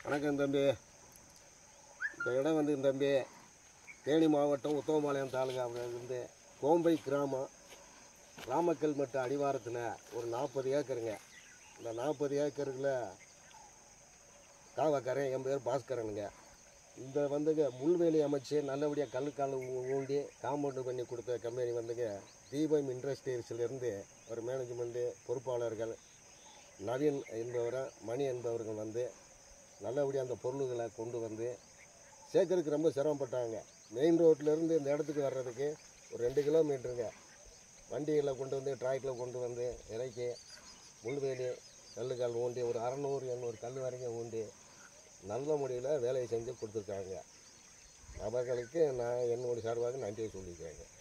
வணக்கம் தம்பி இந்த இடம் வந்து தம்பி தேனி மாவட்டம் உத்தமபாளையம் தாலுகாவில் இருந்து கோம்பை கிராமம் ராமக்கல் மட்ட அடிவாரத்தில் ஒரு நாற்பது ஏக்கருங்க இந்த நாற்பது ஏக்கருக்குள்ள காவக்காரன் என் பேர் பாஸ்கரனுங்க இந்த வந்துங்க முள்வேலி அமைச்சு நல்லபடியாக கல்லுக்கால் ஊண்டி காம்பவுண்டு பண்ணி கொடுத்த கம்பெனி வந்துங்க தீபம் இண்டஸ்ட்ரீஸ்லேருந்து ஒரு மேனேஜ்மெண்ட்டு பொறுப்பாளர்கள் நவீன் என்பவரை மணி என்பவர்கள் வந்து நல்லபடியாக அந்த பொருள்களை கொண்டு வந்து சேர்க்கறதுக்கு ரொம்ப சிரமப்பட்டாங்க மெயின் ரோட்லேருந்து இந்த இடத்துக்கு வர்றதுக்கு ஒரு ரெண்டு கிலோமீட்டருங்க வண்டிகளை கொண்டு வந்து டிராக்டரில் கொண்டு வந்து இறக்கி முள்வேலி கல்லுக்கால் ஊண்டி ஒரு அறநூறு எண்ணூறு கல் வரைக்கும் ஊண்டி நல்ல முறையில் வேலையை செஞ்சு கொடுத்துருக்காங்க அவர்களுக்கு நான் என்னுடைய சார்பாக நன்றியை சொல்லிக்கிறேங்க